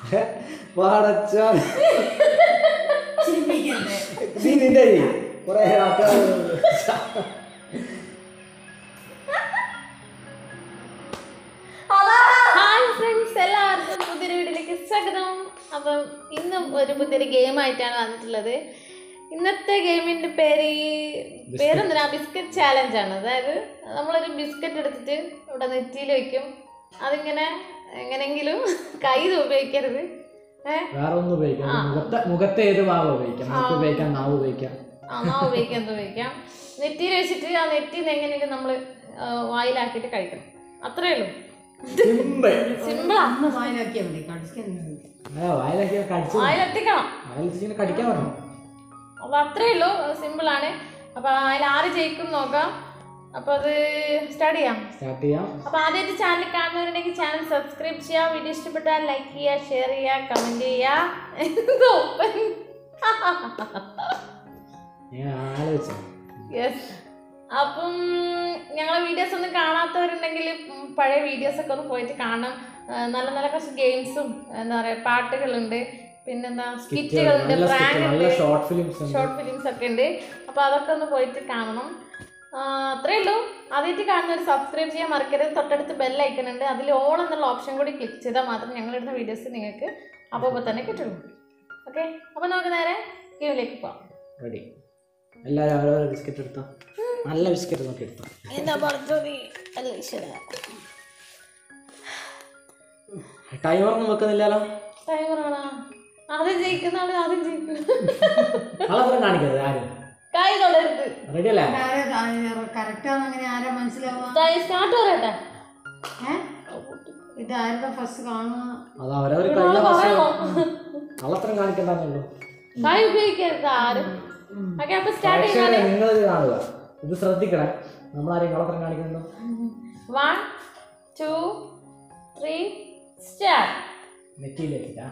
പാടച്ചാൻ ചിരിപ്പിക്കണ്ടേ നീ നിന്റെ കയ്യിൽ കുറെ ആൾക്കാർ ഹായ് ഫ്രണ്ട്സ് എല്ലാവർക്കും പുതിയൊരു വീഡിയോയിലേക്ക് സ്വാഗതം അപ്പം ഇന്നും ഒരു പുതിയൊരു ഗെയിം ആയിട്ടാണ് വന്നിട്ടുള്ളത് ഇന്നത്തെ ഗെയിമിന്റെ പേര് ഈ പേരെന്തിനാ ബിസ്ക്കറ്റ് ചാലഞ്ച് ആണ് അതായത് നമ്മളൊരു ബിസ്ക്കറ്റ് എടുത്തിട്ട് ഇവിടെ നെറ്റിയിൽ വെക്കും അതിങ്ങനെ എങ്ങനെങ്കിലും കൈ ഉപയോഗിക്കരുത് ഏഹ് വേറെ ഒന്നും ഉപയോഗിക്കാം മുഖത്തെ മുഖത്തെ ഏത് ഭാവം ഉപയോഗിക്കാം നമുക്ക് ഉപയോഗിക്കാം നാവ് ഉപയോഗിക്കാം അമ്മ ഉപയോഗിക്കാം എന്ത് ഉപയോഗിക്കാം നെറ്റിയിൽ വെച്ചിട്ട് ആ നെറ്റിയിൽ നിന്ന് എങ്ങനെയെങ്കിലും നമ്മൾ വായിലാക്കിയിട്ട് കഴിക്കണം അത്രേ ഉള്ളൂ സിമ്പിൾ സിമ്പിളാ അന്ന് വായിലാക്കിയാൽ മതി കടിക്കുന്നില്ല ആ വായിലൊക്കെ കടിച്ചു വായിലെത്തിക്കണം വായിലിങ്ങനെ കടിക്കാൻ പറഞ്ഞു അപ്പൊ അത്രേ ഉള്ളൂ സിമ്പിളാണ് അപ്പൊ അതിൽ ആര് ജയിക്കും നോക്കാം അപ്പൊ അത് സ്റ്റാർട്ട് ചെയ്യാം സ്റ്റാർട്ട് ചെയ്യാം അപ്പൊ ആദ്യമായിട്ട് ചാനൽ കാണുന്നവരുണ്ടെങ്കിൽ ചാനൽ സബ്സ്ക്രൈബ് ചെയ്യുക വീഡിയോ ഇഷ്ടപ്പെട്ടാൽ ലൈക്ക് ചെയ്യുക ഷെയർ ചെയ്യുക കമന്റ് ചെയ്യുക എന്തോ ഞാൻ ആലോചിച്ചു യെസ് അപ്പം ഞങ്ങളെ വീഡിയോസ് ഒന്നും കാണാത്തവരുണ്ടെങ്കിൽ ഉം, പഴയ വീഡിയോസ് ഒക്കെ ഒന്ന് പോയിട്ട് കാണണം ആ, നല്ല നല്ല കുറച്ച് ഗെയിംസും എന്താ പറയാ പാട്ടുകളുണ്ട് പിന്നെന്താ സ്കിറ്റുകളുണ്ട് നല്ല skit, പ്രാങ്ക് നല്ല ഉണ്ട് ഷോർട്ട് ഫിലിംസ് ഉണ്ട് ഷോർട്ട് ഫിലിംസ് ഒക്കെ ഉണ്ട് അപ്പോൾ അതൊക്കെ ഒന്ന് പോയിട്ട് കാണണം ആ, അത്രേ ഉള്ളൂ ആദ്യമായിട്ട് കാണുന്നവർ സബ്സ്ക്രൈബ് ചെയ്യാൻ മറക്കരുത് തൊട്ടടുത്ത് ബെൽ ഐക്കൺ ഉണ്ട് അതിൽ ഓൾ എന്നുള്ള ഓപ്ഷൻ കൂടി ക്ലിക്ക് ചെയ്താൽ മാത്രം ഞങ്ങളിടുന്ന വീഡിയോസ് നിങ്ങൾക്ക് അപ്പോൾ അപ്പോൾ തന്നെ കിട്ടുള്ളൂ ഓക്കെ അപ്പോൾ നമുക്ക് നേരെ ഗെയിമിലേക്ക് പോവാം റെഡി എല്ലാവരും ഓരോരോ ബിസ്ക്കറ്റ് എടുത്തോ നല്ല ബിസ്ക്കറ്റ് നോക്കി എടുത്തോ എന്താ പറഞ്ഞു അല്ല ഈശ്വര ടൈമറൊന്നും വെക്കുന്നില്ലല്ലോ ടൈമറാണോ ആദ്യം ജയിക്കുന്ന ആള് ആദ്യം ജയിക്കും കളത്രം കാണിക്കരുത് ആരും കൈ തൊടരുത് റെഡി അല്ലേ കറക്റ്റാന്ന് അങ്ങനെ ആരാ മനസ്സിലാവുക കൈ സ്റ്റാർട്ട് പറയട്ടെ ഏ ഇത് ആരുടെ ഫസ്റ്റ് കാണുക അത് അവരവർ കഴിഞ്ഞ വർഷം കളത്രം കാണിക്കണ്ടെന്നുള്ളൂ കൈ ഉപയോഗിക്കരുത് ആരും ഓക്കെ അപ്പൊ സ്റ്റാർട്ട് പക്ഷേ ചെയ്യാൻ നിങ്ങളിത് കാണുക ഇത് ശ്രദ്ധിക്കണേ നമ്മളാരെയും കളത്രം കാണിക്കുന്നുണ്ടോ വൺ ടു ത്രീ സ്റ്റാർട്ട് നെറ്റിയിലേക്കില്ല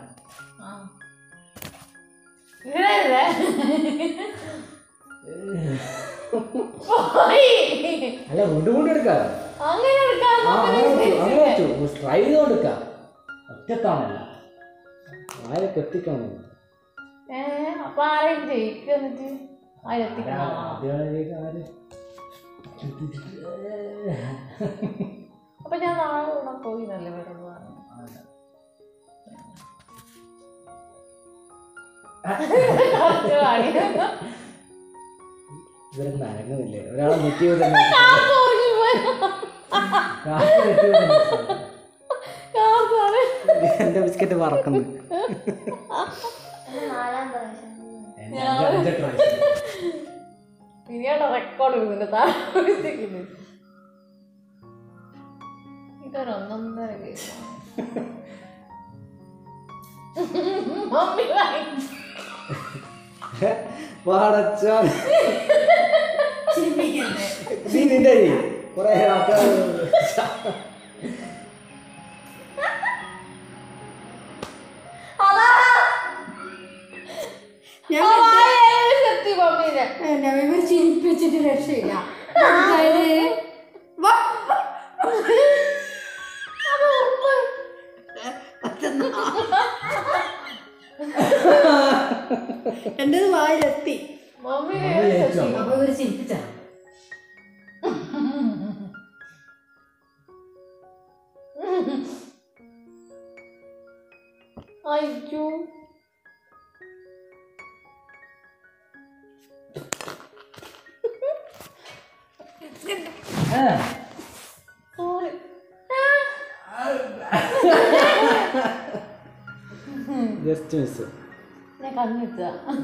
അല്ല വീണ്ടും വീണ്ടും എടുക്കാം അങ്ങനെ എടുക്കാൻ ആ അങ്ങനെ പറ്റൂ അങ്ങനെ പറ്റൂ ട്രൈ ചെയ്തോണ്ട് എടുക്കാം ഒറ്റത്താണല്ല ആരൊക്കെ എത്തിക്കണം ഏ അപ്പൊ ആരെയും ജയിക്കും എന്നിട്ട് ആരെത്തിക്കണം ആദ്യം ആര് അപ്പൊ ഞാൻ നാളെ ഇവിടെ പോയി നല്ല വരുമ്പോ കുറച്ച് പണി. ഇവരൊന്നും അനങ്ങുന്നില്ലേ ഒരാളെ നെറ്റിയോ തന്നെ കാർത്ത് ഉറങ്ങി പോയി. കാർത്ത് ഉറങ്ങി. എന്റെ ബിസ്ക്കറ്റ് പറക്കുന്നു എന്റെ അഞ്ച് അഞ്ച് പ്രാവശ്യം. ഇനിയാണ് റെക്കോർഡ് ചെയ്യുന്നുണ്ട് താമസിക്കുന്നത് ഇതൊരു ഒന്നൊന്നര കേസ് മമ്മി വാങ്ങി പാടച്ചാൻ ചിരിപ്പിക്കണ്ടേ നീ നിന്റെ കയ്യിൽ കുറെ ആൾക്കാർ സത്യ മമ്മീനെ എന്നെ ഇവർ ചിരിപ്പിച്ചിട്ട് രക്ഷയില്ല അതായത് വാ. അത് ഉറപ്പ് എന്റേത് വായിലെത്തി മമ്മീനെ അപ്പൊ ഇവര് ചിരിപ്പിച്ച അയ്യോ സോറി ജസ്റ്റ് മിസ് ഞാൻ കണ്ണിട്ട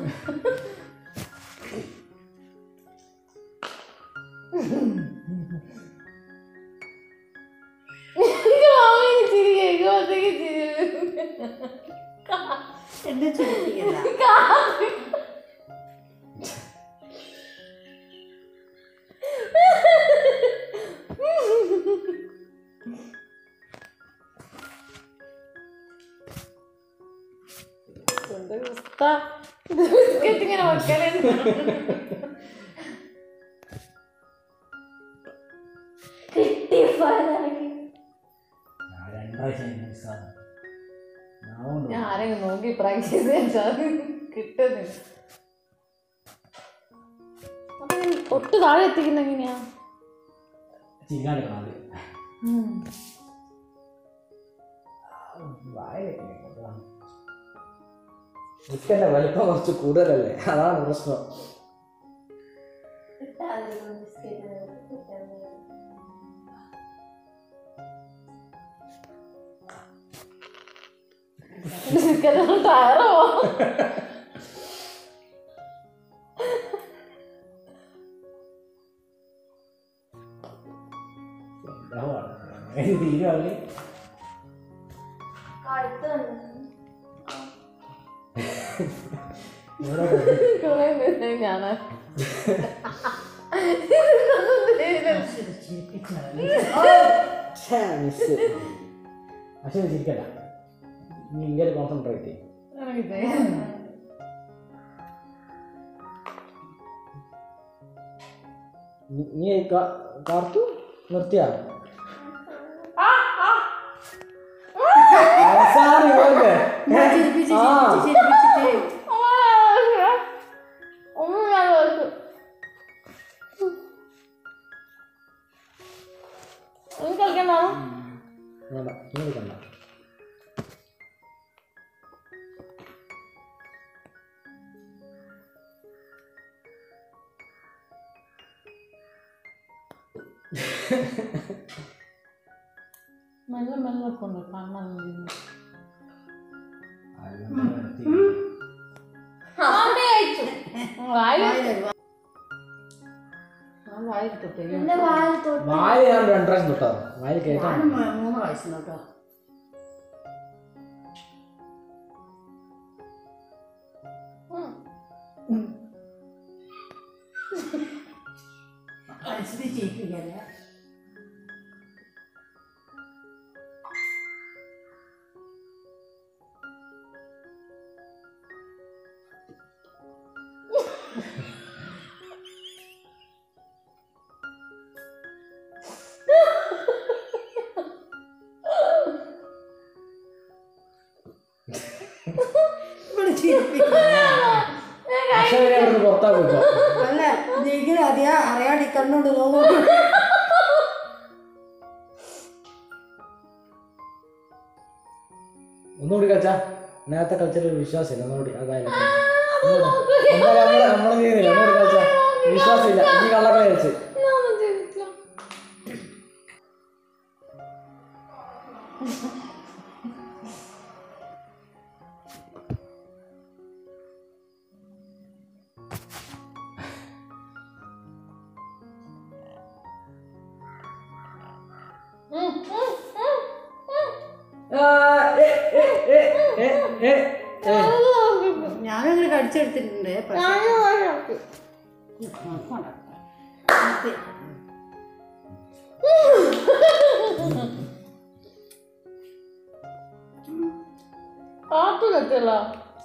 എന്നെ ചിരിപ്പിക്കല്ല ബിസ്ക്കറ്റ് ഇങ്ങനെ വെക്കലേ കിട്ടിയ ഫലം രണ്ടാഴ്ച മിസ്സാണ് അതുകൊണ്ട് ഞാൻ ആരെങ്കിലും നോക്കി പ്രാക്ടീസ് ചെയ്താൽ കിട്ടുന്നില്ല അപ്പൊ ഞാൻ ഒട്ട് താഴെ എത്തിക്കുന്ന എങ്ങനെയാ ചിരിക്കാണ്ട് കാണാതെ മുട്ടന്റെ വലിപ്പം കുറച്ച് കൂടുതലല്ലേ അതാണ് പ്രശ്നം ടയറോ തീരുവാണെങ്കിൽ ഇവിടെ ഞാനാ മിസ് പക്ഷെ ചിരിക്കല്ല നീ ഇന്ത്യയിൽ കോൺസെൻട്രേറ്റ് ചെയ്യും നീ- നീ കാ- കാർത്തു നിർത്തിയാ അവസാനം ഇവളുടെ. ചിരിപ്പിച്ച് ആ. ചിരിപ്പിച്ച് ചിരിപ്പിച്ചിട്ട് ഒന്നും ഞാൻ ഓർത്തു ഒന്ന് കളിക്കണ്ടോ വേണ്ട നീ എടുക്കണ്ട മെല്ലെ മെല്ലെ കൊണ്ട് കാണാൻ എന്റെ വായിൽ തൊട്ട് വായ ഞാൻ രണ്ടു പ്രാവശ്യം തൊട്ടാ വായ കേൾക്കാൻ ഞാനും മൂ- മൂന്ന് വയസ്സിന് കേട്ടോ മനസ്സിൽ ചെയ്യിപ്പിക്കല്ലേ ഇവിടെ ചിരിപ്പിക്കില്ല. പക്ഷെ അവരെ അവിടുന്ന് പുറത്താക്കിക്കോ അല്ല നീക്കിന് അറിയാ അറിയാടി കണ്ണോട് നോക്കും ഒന്നുകൂടി കളിച്ചാ നേരത്തെ കളിച്ചൊരു വിശ്വാസമില്ല ഒന്നുകൂടി അതായത് നമ്മള് നമ്മള് ചെയ്യുന്നില്ല ഒന്നുകൂടി കളിച്ചാ വിശ്വാസമില്ല നീ കള്ളക്കളി കളിച്ച് ഞാനൊന്നും ചെയ്തിട്ടില്ല ഉം, ഉം, ഉം, ഉം. ആ, ഏ, ഏ, ഏ, ഏ, ഏ, ഏ. ഞാനങ്ങനെ കടിച്ചെടുത്തിട്ടുണ്ട് പക്ഷെ ഞാനും ഒരാൾക്ക്. കാത്തു നിൽക്കല്ലോ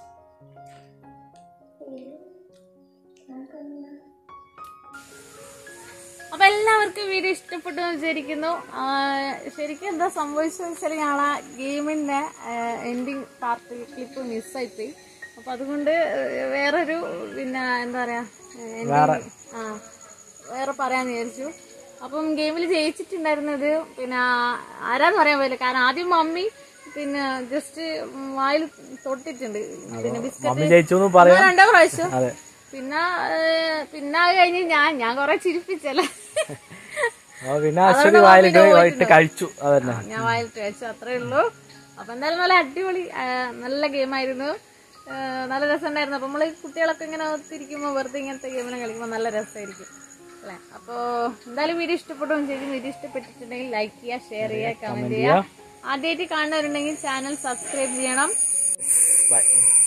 അപ്പൊ എല്ലാവർക്കും വീഡിയോ ഇഷ്ടപ്പെട്ടു എന്ന് വിചാരിക്കുന്നു ആ, ശരിക്കും എന്താ സംഭവിച്ചത് വെച്ചാൽ ഞാൻ ആ ഗെയിമിന്റെ എൻഡിങ് പാർട്ട് ക്ലിപ്പ് മിസ്സായിപ്പോയി അപ്പൊ അതുകൊണ്ട് വേറൊരു പിന്നെ എന്താ പറയാ ending- ആ വേറെ പറയാന്ന് വിചാരിച്ചു അപ്പം ഗെയിമിൽ ജയിച്ചിട്ടുണ്ടായിരുന്നത് പിന്നെ ആരാന്ന് പറയാൻ പറ്റില്ല കാരണം ആദ്യം മമ്മി പിന്നെ ജസ്റ്റ് വായിൽ തൊട്ടിട്ടുണ്ട് പിന്നെ ബിസ്ക്കറ്റ് ജയിച്ചു പറയാം രണ്ടോ പ്രാവശ്യം അതെ പിന്നെ ഏഹ്, പിന്നെ അത് കഴിഞ്ഞ് ഞാൻ ഞാൻ കൊറേ ചിരിപ്പിച്ചല്ലേ അപ്പൊ പിന്നെ അശ്വതി വായിലിട്ട് ഇട്ട് കഴിച്ചു അതന്നെ ഞാൻ വായിലിട്ട് കഴിച്ചു അത്രേ ഉള്ളൂ അപ്പൊ എന്തായാലും നല്ല അടിപൊളി ആ, നല്ല ഗെയിമായിരുന്നു ആ, നല്ല രസമുണ്ടായിരുന്നു അപ്പൊ നമ്മള് കുട്ടികളൊക്കെ ഇങ്ങനെ ഒത്തിരിക്കുമ്പോൾ വെറുതെ ഇങ്ങനത്തെ ഗെയിമിനെ കളിക്കുമ്പോൾ നല്ല രസമായിരിക്കും അല്ലേ അപ്പോ എന്തായാലും വീഡിയോ ഇഷ്ടപ്പെട്ടു ശരി വീഡിയോ ഇഷ്ടപ്പെട്ടിട്ടുണ്ടെങ്കിൽ ലൈക്ക് ചെയ്യുക ഷെയർ ചെയ്യുക കമന്റ് ചെയ്യുക ആദ്യമായിട്ട് കാണുന്നവരുണ്ടെങ്കിൽ ചാനൽ സബ്സ്ക്രൈബ് ചെയ്യണം ബൈ